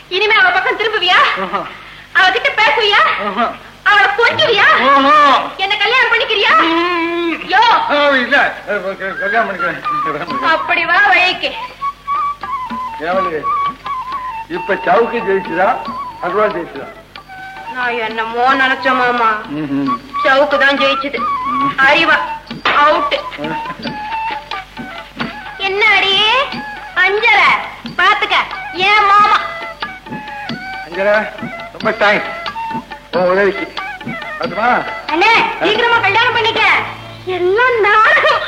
இனிமே அவ பக்கம் திரும்புவியா ஆஹா. அவகிட்ட பேசுவியா ஆஹா. அவளை கொஞ்சுவியா ஆஹா. என்ன கல்யாணம் பண்ணிக்கிறியா ம். யோ ஆ, இல்ல அஹ், க- கல்யாணம் பண்ணிக்கிறேன் கல்யாணம் பண்ணிக்கிறேன். அப்படி வா வழிக்கு ஏவலி இப்ப சவுக்கு ஜெயிச்சுதா அருவா ஜெயிச்சுதா நான் என்னமோ நினைச்சேன் மாமா ம்ஹும். சவுக்கு தான் ஜெயிச்சது அறிவா அவுட் என்ன அடியே அஞ்சல பாத்துக்க ஏன் மாமா அஞ்சரா ரொம்ப தேங்க்ஸ் உன் உதவிக்கு அதுமா அண்ணே சீக்கிரமா கல்யாணம் பண்ணிக்க எல்லாம் நாடகம்